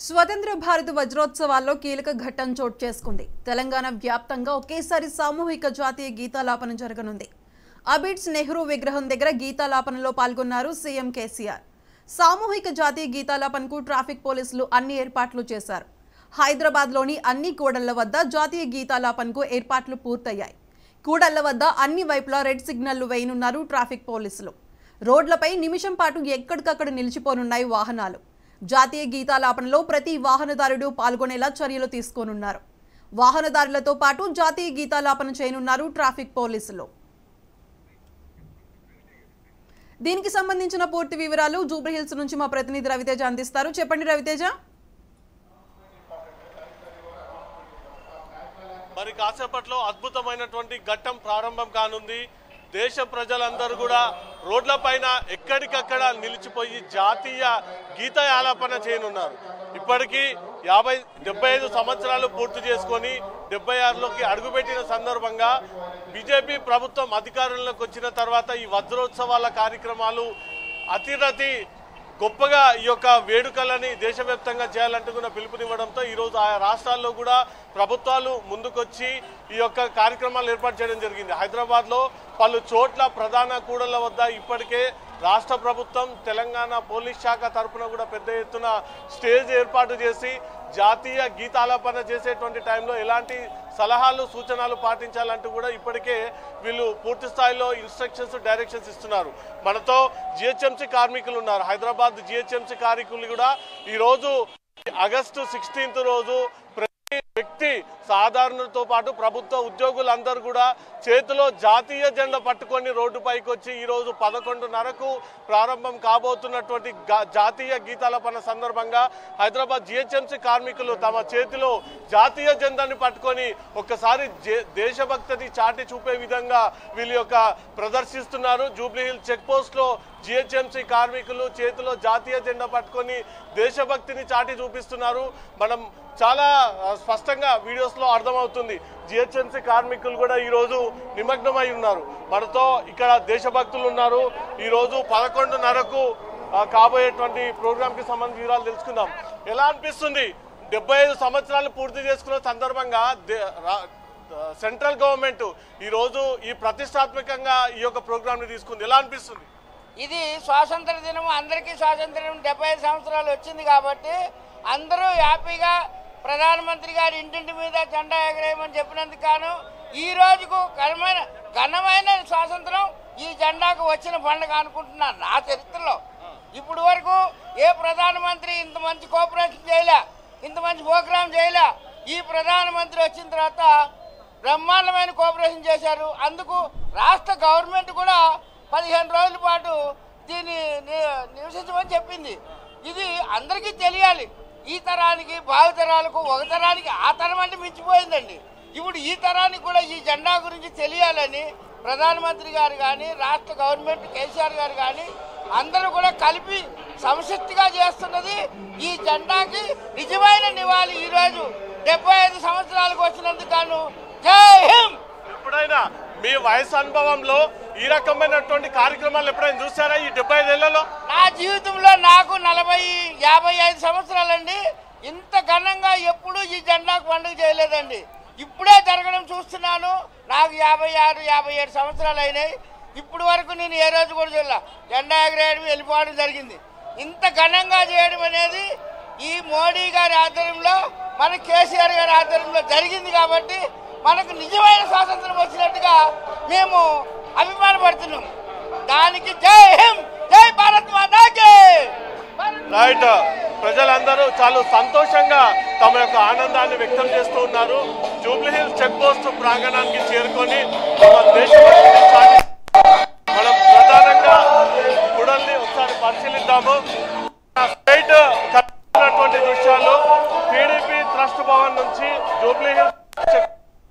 స్వతంత్ర భారత వజ్రోత్సవాల్లో కీలక ఘట్టం చోటు చేసుకుంది తెలంగాణ వ్యాప్తంగా ఒకేసారి సామూహిక జాతీయ గీతాలాపన జరగనుంది అబిడ్స్ నెహ్రూ విగ్రహం దగ్గర గీతాలాపనలో పాల్గొన్నారు సీఎం కేసీఆర్ సామూహిక జాతీయ గీతాలాపనకు ట్రాఫిక్ పోలీసులు అన్ని ఏర్పాట్లు చేశారు హైదరాబాద్లోని అన్ని కూడళ్ల వద్ద జాతీయ గీతాలాపనకు ఏర్పాట్లు పూర్తయ్యాయి కూడళ్ల వద్ద అన్ని వైపులా రెడ్ సిగ్నల్లు వేయనున్నారు ట్రాఫిక్ పోలీసులు రోడ్లపై నిమిషం పాటు ఎక్కడికక్కడ నిలిచిపోనున్నాయి వాహనాలు జాతీయ గీతాలాపనలో ప్రతి వాహనదారుడు పాల్గొనేలా చర్యలు తీసుకోనున్నారు వాహనదారులతో పాటు జాతీయ గీతాలాపన చేయనున్నారు ట్రాఫిక్ పోలీసులు దీనికి సంబంధించిన పూర్తి వివరాలు జూబ్లీహిల్స్ నుంచి మా ప్రతినిధి రవితేజ అందిస్తారు చెప్పండి రవితేజ మరి కాసేపట్లో అద్భుతమైనటువంటి ఘట్టం ప్రారంభం కానుంది దేశ ప్రజలందరూ కూడా రోడ్లపైన ఎక్కడికక్కడ నిలిచిపోయి జాతీయ గీతయాలాపన చేయనున్నారు ఇప్పటికీ యాభై డెబ్బై ఐదు సంవత్సరాలు పూర్తి చేసుకొని డెబ్బై ఆరులోకి అడుగుపెట్టిన సందర్భంగా బీజేపీ ప్రభుత్వం అధికారంలోకి వచ్చిన తర్వాత ఈ వజ్రోత్సవాల కార్యక్రమాలు అతిరతి గొప్పగా ఈ యొక్క వేడుకలని దేశవ్యాప్తంగా చేయాలంటున్న పిలుపునివ్వడంతో ఈరోజు ఆయా రాష్ట్రాల్లో కూడా ప్రభుత్వాలు ముందుకొచ్చి ఈ యొక్క కార్యక్రమాలు ఏర్పాటు చేయడం జరిగింది హైదరాబాద్లో పలు చోట్ల ప్రధాన కూడళ్ల వద్ద ఇప్పటికే రాష్ట్ర ప్రభుత్వం తెలంగాణ పోలీస్ శాఖ తరపున కూడా పెద్ద ఎత్తున స్టేజ్ ఏర్పాటు చేసి జాతీయ గీతాలాపన చేసేటువంటి టైంలో ఎలాంటి సలహాలు సూచనలు పాటించాలంటూ కూడా ఇప్పటికే వీళ్ళు పూర్తి స్థాయిలో ఇన్స్ట్రక్షన్స్ డైరెక్షన్స్ ఇస్తున్నారు మనతో జిహెచ్ఎంసీ కార్మికులు ఉన్నారు హైదరాబాద్ జిహెచ్ఎంసీ కార్మికులు కూడా ఈరోజు ఆగస్టు సిక్స్టీన్త్ రోజు ప్రతి వ్యక్తి సాధారణతో పాటు ప్రభుత్వ ఉద్యోగులందరూ కూడా చేతిలో జాతీయ జెండా పట్టుకొని రోడ్డుపైకి వచ్చి ఈ రోజు పదకొండున్నరకు ప్రారంభం కాబోతున్నటువంటి గా- జాతీయ గీతాలపన సందర్భంగా హైదరాబాద్ జిహెచ్ఎంసీ కార్మికులు తమ చేతిలో జాతీయ జెండాని పట్టుకొని ఒక్కసారి జే- దేశభక్తిని చాటి చూపే విధంగా వీళ్ళ యొక్క ప్రదర్శిస్తున్నారు జూబ్లీ హిల్ చెక్ పోస్ట్ లో జిహెచ్ఎంసీ కార్మికులు చేతిలో జాతీయ జెండా పట్టుకొని దేశభక్తిని చాటి చూపిస్తున్నారు మనం చాలా ఆ, స్పష్టంగా వీడియోస్ లో అర్థమవుతుంది జిహెచ్ఎంసీ కార్మికులు కూడా ఈ రోజు నిమగ్నమై ఉన్నారు మనతో ఇక్కడ దేశభక్తులు ఉన్నారు ఈ రోజు పదకొండున్నరకు ఆ, కాబోయేటువంటి ప్రోగ్రామ్ కి సంబంధించి వివరాలు తెలుసుకుందాం ఎలా అనిపిస్తుంది డెబ్బై ఐదు సంవత్సరాలు పూర్తి చేసుకున్న సందర్భంగా దే- రా- సెంట్రల్ గవర్నమెంట్ ఈ రోజు ఈ ప్రతిష్టాత్మకంగా ఈ యొక్క ప్రోగ్రామ్ ని తీసుకుంది ఎలా అనిపిస్తుంది ఇది స్వాతంత్ర దినం అందరికీ స్వాతంత్రం డెబ్బై ఐదు సంవత్సరాలు వచ్చింది కాబట్టి అందరూ హ్యాపీగా ప్రధానమంత్రి గారి ఇంటింటి మీద జెండా ఎగరేయమని చెప్పినందుకు గాను ఈ రోజుకు ఘనమైన ఘనమైన స్వాతంత్రం ఈ జెండాకు వచ్చిన పండుగ అనుకుంటున్నాను నా చరిత్రలో ఇప్పుడు వరకు ఏ ప్రధానమంత్రి ఇంత మంచి కోఆపరేషన్ చేయలే ఇంత మంచి ప్రోగ్రాం చేయలే ఈ ప్రధానమంత్రి వచ్చిన తర్వాత బ్రహ్మాండమైన కోఆపరేషన్ చేశారు అందుకు రాష్ట్ర గవర్నమెంట్ కూడా పదిహేను రోజుల పాటు దీన్ని ని- నివసించమని చెప్పింది ఇది అందరికీ తెలియాలి ఈ తరానికి భావితరాలకు ఒక తరానికి ఆ తరం అంటే మించిపోయిందండి ఇప్పుడు ఈ తరానికి కూడా ఈ జెండా గురించి తెలియాలని ప్రధానమంత్రి గారు కానీ రాష్ట్ర గవర్నమెంట్ కేసీఆర్ గారు కానీ అందరూ కూడా కలిపి సంశక్తిగా చేస్తున్నది ఈ జెండాకి నిజమైన నివాళి ఈరోజు డెబ్బై ఐదు సంవత్సరాలకు వచ్చినందుకు గాను జై హింద్ ఎప్పుడైనా మీ వయసు అనుభవంలో ఈ రకమైనటువంటి కార్యక్రమాలు ఎప్పుడైనా చూసారా ఈ డెబ్బై ఐదేళ్లలో నా జీవితంలో నాకు నలభై యాభై ఐదు సంవత్సరాలండి ఇంత ఘనంగా ఎప్పుడూ ఈ జెండాకు పండుగ చేయలేదండి ఇప్పుడే జరగడం చూస్తున్నాను నాకు యాభై ఆరు యాభై ఏడు సంవత్సరాలు అయినాయి ఇప్పుడు వరకు నేను ఏ రోజు కూడా చూడలే జెండా ఎగరేయడం వెళ్ళిపోవడం జరిగింది ఇంత ఘనంగా చేయడం అనేది ఈ మోడీ గారి ఆధ్వర్యంలో మన కేసీఆర్ గారి ఆధ్వర్యంలో జరిగింది కాబట్టి మనకు నిజమైన స్వాతంత్రం వచ్చినట్టుగా మేము అభిమానపడుతున్నాం దానికి జై హింద్ జై భారత్ మాతాకి రైట్ ప్రజలందరూ చాలా సంతోషంగా తమ యొక్క ఆనందాన్ని వ్యక్తం చేస్తూ ఉన్నారు జూబ్లీ హిల్స్ చెక్ పోస్ట్ ప్రాంగణానికి చేరుకొని తమ దేశభక్తిని చాటి మనం ప్రధానంగా గుడల్ని ఒకసారి పరిశీలిద్దాము స్ట్రైట్ కట్టినటువంటి దృశ్యాలు టీడీపీ ట్రస్ట్ భవన్ నుంచి జూబ్లీ హిల్స్ చెక్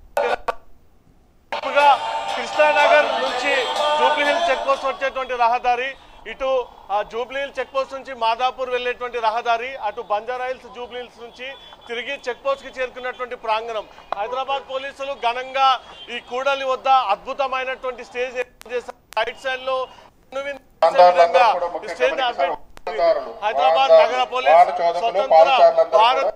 వైపుగా కృష్ణానగర్ నుంచి జూబ్లీ హిల్స్ చెక్ పోస్ట్ వచ్చేటువంటి రహదారి ఇటు ఆ జూబ్లీ హిల్స్ చెక్ పోస్ట్ నుంచి మాదాపూర్ వెళ్ళేటువంటి రహదారి అటు బంజారా హిల్స్ జూబ్లీ హిల్స్ నుంచి తిరిగి చెక్ పోస్ట్ కి చేరుకున్నటువంటి ప్రాంగణం హైదరాబాద్ పోలీసులు ఘనంగా ఈ కూడలి వద్ద అద్భుతమైనటువంటి స్టేజ్ ఏర్పాటు చేశారు రైట్ సైడ్ లో కనువిందు చేసే విధంగా ఈ స్టేజ్ ని అడ్మిట్ హైదరాబాద్ నగర పోలీస్ స్వతంత్ర భారత్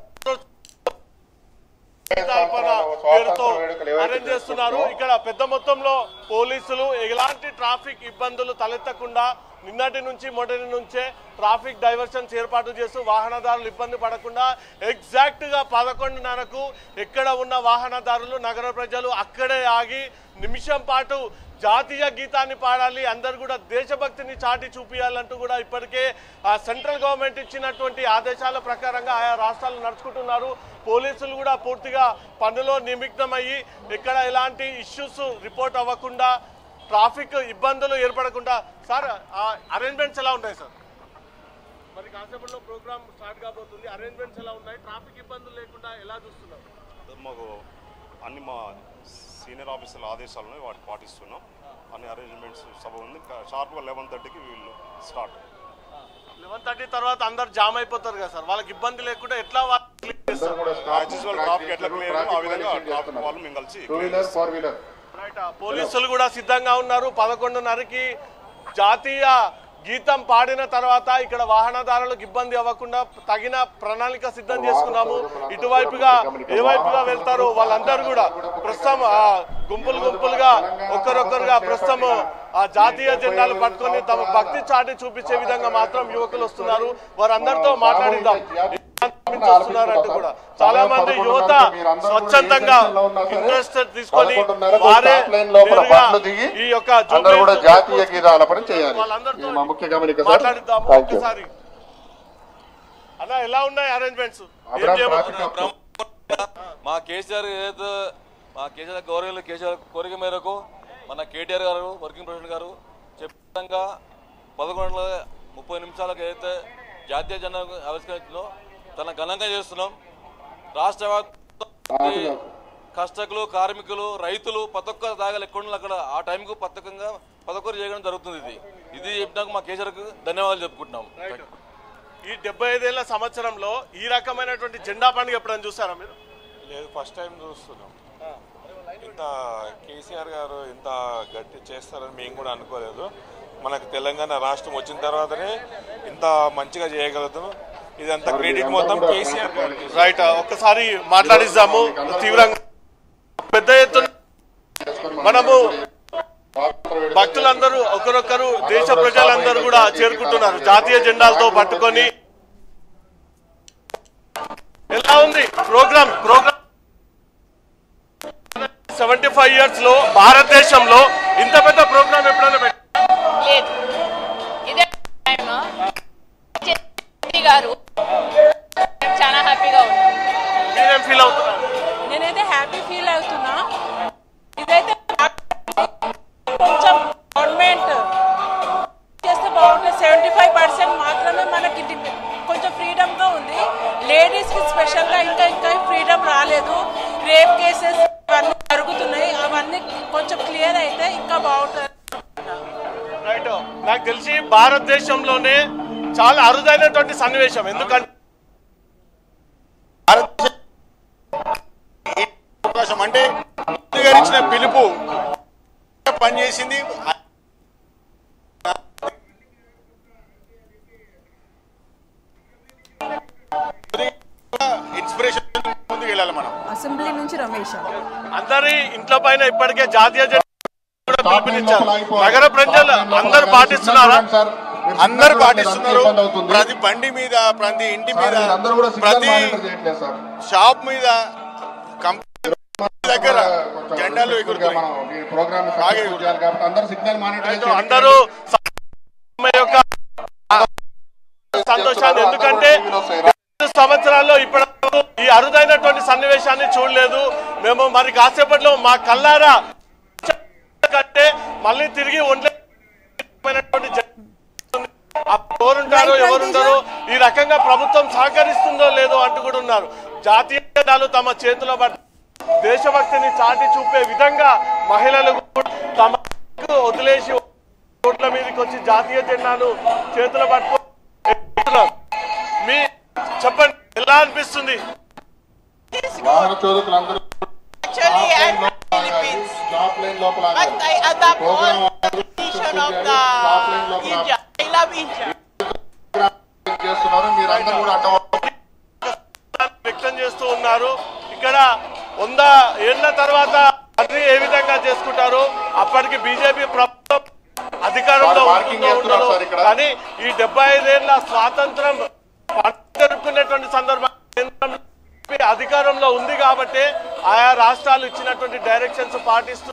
కల్పన పేరుతో అరేంజ్ చేస్తున్నారు ఇక్కడ పెద్ద మొత్తంలో పోలీసులు ఎలాంటి ట్రాఫిక్ ఇబ్బందులు తలెత్తకుండా నిన్నటి నుంచి మొదటి నుంచే ట్రాఫిక్ డైవర్షన్స్ ఏర్పాటు చేస్తూ వాహనదారులు ఇబ్బంది పడకుండా ఎగ్జాక్ట్ గా పదకొండున్నరకు ఎక్కడ ఉన్న వాహనదారులు నగర ప్రజలు అక్కడే ఆగి నిమిషం పాటు జాతీయ గీతాన్ని పాడాలి అందరు కూడా దేశభక్తిని చాటి చూపించాలంటూ కూడా ఇప్పటికే ఆ సెంట్రల్ గవర్నమెంట్ ఇచ్చినటువంటి ఆదేశాల ప్రకారంగా ఆయా రాష్ట్రాలు నడుచుకుంటున్నారు పోలీసులు కూడా పూర్తిగా పనిలో నిమగ్నమయ్యి ఇక్కడ ఎలాంటి ఇష్యూస్ రిపోర్ట్ అవ్వకుండా ట్రాఫిక్ ఇబ్బందులు ఏర్పడకుండా సార్ అరేంజ్మెంట్స్ ఎలా ఉన్నాయి సార్ మరి కాసేపట్లో ప్రోగ్రామ్ స్టార్ట్ కాబోతుంది అరేంజ్మెంట్స్ ఎలా ఉన్నాయి ట్రాఫిక్ ఇబ్బందులు లేకుండా ఎలా చూస్తున్నారు మాకు అన్ని మా సీనియర్ ఆఫీసర్ల ఆదేశాలను వాటికి పాటిస్తున్నాం అన్ని అరేంజ్మెంట్స్ సభ ఉంది షార్ప్గా లెవెన్ థర్టీకి వీళ్ళు స్టార్ట్ లెవెన్ థర్టీ తర్వాత అందరు జామ్ అయిపోతారు కదా సార్ వాళ్ళకి ఇబ్బంది లేకుండా ఎట్లా వాళ్ళు clear చేస్తారు? యాజ్ యూజువల్ ట్రాఫిక్ ఎట్లా క్లియర్ ఆ విధంగా ట్రాఫిక్ వాళ్ళు మేము కలిసి two wheeler four wheeler right ఆ పోలీసులు కూడా సిద్ధంగా ఉన్నారు పదకొండున్నరకి జాతీయ గీతం పాడిన తర్వాత ఇక్కడ వాహనదారులకు ఇబ్బంది అవ్వకుండా తగిన ప్రణాళిక సిద్ధం చేసుకున్నాము ఇటువైపుగా ఏ వైపుగా వెళ్తారో వాళ్ళందరూ కూడా ప్రస్తుతం ఆ గుంపులు గుంపులుగా ఒక్కరొక్కరుగా ప్రస్తుతం ఆ జాతీయ జెండాలు పట్టుకొని తమ భక్తి చాటి చూపించే విధంగా మాత్రం యువకులు వస్తున్నారు వారందరితో మాట్లాడిద్దాం చూస్తున్నారంటూ కూడా చాలా మంది యువత స్వచ్ఛందంగా ఇంట్రెస్ట్ తీసుకొని వారే నేరుగా ఈ యొక్క అందరూ కూడా జూబ్లీ జాతీయ గీతాల పని చేయాలి వాళ్ళందరితో ఇది మా ముఖ్య గమనిక సార్ మాట్లాడిద్దాము థ్యాంక్ యూ ఒక్కసారి అలా ఎలా ఉన్నాయి అరేంజ్మెంట్స్ ఏం అబ్రామ్ చేయబోతున్నారు ట్రాఫిక్ మా కేసీఆర్ ఏదైతే మా కేసీఆర్ గౌరవ కేసీఆర్ కోరిక మేరకు మన కేటీఆర్ గారు వర్కింగ్ ప్రెసిడెంట్ గారు చెప్పిన పదకొండు గంటల ముప్పై నిమిషాలకు ఏదైతే జాతీయ జెండా ఆవిష్కరించిందో చాలా ఘనంగా చేస్తున్నాం రాష్ట్ర వ్యాప్తంగా కష్టకులు కార్మికులు రైతులు ప్రతి ఒక్క దాగాలు ఎక్కడ ఉన్నా అక్కడ ఆ టైంకు ప్రత్యేకంగా ప్రతి ఒక్కరు చేయడం జరుగుతుంది ఇది ఇది చెప్పినాక మా కేసీఆర్కు ధన్యవాదాలు చెప్పుకుంటున్నాం ఈ డెబ్బై ఐదేళ్ల సంవత్సరంలో ఈ రకమైనటువంటి జెండా పండుగ ఎప్పుడైనా చూసారా మీరు లేదు ఫస్ట్ టైం చూస్తున్నాం ఇంత కేసీఆర్ గారు ఇంత గట్టి చేస్తారని మేము కూడా అనుకోలేదు మనకు తెలంగాణ రాష్ట్రం వచ్చిన తర్వాతనే ఇంత మంచిగా చేయగలుగుతాం ఇదంతా క్రెడిట్ మొత్తం కేసీఆర్ గారికి రైట్ ఒక్కసారి మాట్లాడిద్దాము తీవ్రంగా పెద్ద ఎత్తున మనము భక్తులందరూ ఒకరొకరు దేశ ప్రజలందరూ కూడా చేరుకుంటున్నారు జాతీయ జెండాలతో పట్టుకొని ఎలా ఉంది programme programme seventy five years లో భారతదేశంలో ఇంత పెద్ద ప్రోగ్రామ్ ఎప్పుడైనా పెట్టారు లేదు ఇదే టైం జెట్టి గారు మేము చాలా హ్యాపీగా ఉన్నాం మీరేం ఫీల్ అవుతున్నారు నేనైతే హ్యాపీ ఫీల్ అవుతున్నా ఇదైతే కొంచెం గవర్నమెంట్ చేస్తే బాగుంటుంది సెవెంటీ ఫైవ్ పర్సెంట్ మాత్రమే మనకి డి- కొంచెం ఫ్రీడమ్గా ఉంది లేడీస్కి స్పెషల్గా ఇంకా ఇంకా ఫ్రీడమ్ రాలేదు రేప్ కేసెస్ అవన్నీ జరుగుతున్నాయి అవన్నీ కొంచెం క్లియర్ అయితే ఇంకా బాగుంటుంది రైట్ నాకు తెలిసి భారతదేశంలోనే చాలా అరుదైనటువంటి సన్నివేశం ఎందుకంటే అవకాశం అంటే మోదీ గారు ఇచ్చిన పిలుపు పనిచేసింది ఇన్స్పిరేషన్ ముందుకు వెళ్ళాలి మనం అసెంబ్లీ నుంచి రమేష్ అందరి ఇంట్లో పైన ఇప్పటికే జాతీయ జెండా కూడా పిలుపునిచ్చారు నగర ప్రజలు అందరు పాటిస్తున్నారా అందరు పాటిస్తున్నారు ప్రతి బండి మీద ప్రతి ఇంటి మీద అందరూ కూడా సిగ్నల్ ప్రతి మానిటర్ చేయట్లేదు సార్ షాప్ మీద కంపెనీ దగ్గర జెండాలు మనం ఎగురుతున్నాయి ఈ ప్రోగ్రామ్ బాగా చేయాలి కాబట్టి అందరూ సిగ్నల్ మానిటర్ రైట్ అందరూ సమ్మె యొక్క సంతోషాన్ని ఎందుకంటే ఐదు సంవత్సరాల్లో ఇప్పటి వరకు ఈ అరుదైనటువంటి సన్నివేశాన్ని చూడలేదు మేము మరి కాసేపట్లో మా కల్లారా కంటే మళ్ళీ తిరిగి ఉండలేటువంటి జ- ఆ ఎవరుంటారో రైట్, ఎవరుంటారో ఈ రకంగా ప్రభుత్వం సహకరిస్తుందో లేదో అంటూ కూడా ఉన్నారు జాతీయ జెండాలు తమ చేతిలో పట్టు దేశభక్తిని చాటి చూపే విధంగా మహిళలు కూడా తమ వదిలేసి రోడ్ల మీదకి వచ్చి జాతీయ జెండాను చేతిలో పట్టుకొని ఎగురుతున్నారు. మీ చెప్పండి ఎలా అనిపిస్తుంది వాహన చోదకులందరూ Actually, I'm from Philippines, top line లోపల but I adapt all Program the tradition of the India. I love India. అందరూ కూడా అడ్డం వ్యక్తం చేస్తూ ఉన్నారు ఇక్కడ వంద ఏళ్ల తర్వాత అన్ని ఏ విధంగా చేసుకుంటారు అప్పటికి బీజేపీ ప్రభుత్వం అధికారంలో సార్, మార్కింగ్ ఉంటుందో చేస్తున్నారు ఉండదో సార్ ఇక్కడ. కానీ ఈ డెబ్బై ఐదేళ్ల స్వాతంత్రం పండుగ జరుపుకునేటువంటి సందర్భంగా కేంద్రంలో బీజేపీ అధికారంలో ఉంది కాబట్టి ఆయా రాష్ట్రాలు ఇచ్చినటువంటి డైరెక్షన్స్ పాటిస్తూ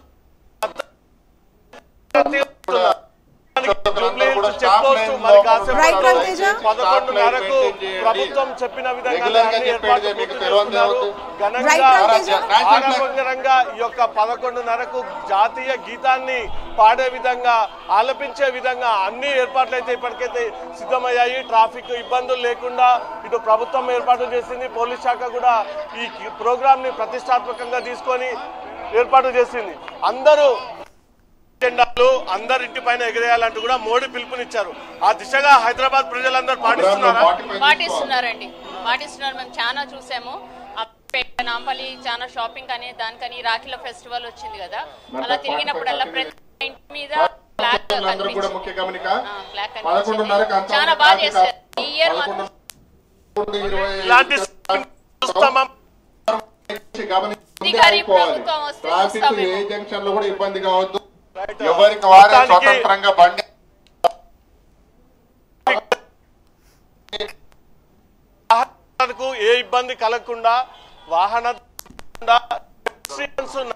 చెక్ పోస్ట్ మరి కాసేపు Right, రవితేజ. పదకొండున్నరకు ప్రభుత్వం చెప్పిన విధంగా రెగ్యులర్ గా అన్ని చెప్పేది ఏర్పాట్లు మీకు పూర్తి తెలియదు చేసుకున్నారు. Right, ఘనంగా రవితేజ. ఆడంబరంగా ఈ యొక్క పదకొండున్నరకు జాతీయ గీతాన్ని పాడే విధంగా ఆలపించే విధంగా అన్ని ఏర్పాట్లు అయితే ఇప్పటికైతే సిద్ధమయ్యాయి ట్రాఫిక్ ఇబ్బందులు లేకుండా ఇటు ప్రభుత్వం ఏర్పాటు చేసింది పోలీస్ శాఖ కూడా ఈ ప్రోగ్రామ్ ని ప్రతిష్టాత్మకంగా తీసుకొని ఏర్పాటు చేసింది అందరూ జెండాలు అందరి ఇంటి పైన ఎగిరేయాలంటూ కూడా మోడీ పిలుపునిచ్చారు ఆ దిశగా హైదరాబాద్ ప్రజలందరూ పాటిస్తున్నారా పాటిస్తున్నారండి పాటిస్తున్నారు మేము చాలా చూసాము అప్పేట నాంపల్లి చాలా షాపింగ్ అని దానికని రాఖీల ఫెస్టివల్ వచ్చింది కదా అలా తిరిగినప్పుడల్లా ప్రతి ఇంటి మీద ఫ్లాగ్ అందరూ కూడా కనిపించింది ముఖ్య గమనిక ఆ, ఫ్లాగ్ పదకొండున్నరకు కనిపించింది అంతా చాలా బాగా ట్రాఫిక్ చేశారు ఈ ఇయర్ మాత్రం పదకొండు ఇరవై ఇలాంటి చూస్తామా అధికారి ప్రభుత్వం వస్తే ట్రాఫిక్ చూస్తామేమో. ఏ జంక్షన్ లో కూడా ఇబ్బంది కావద్దు ఎవరికి వారే మొత్తానికి- స్వతంత్రంగా బండి వాహనాలకు ఏ ఇబ్బంది కలగకుండా వాహన restrictions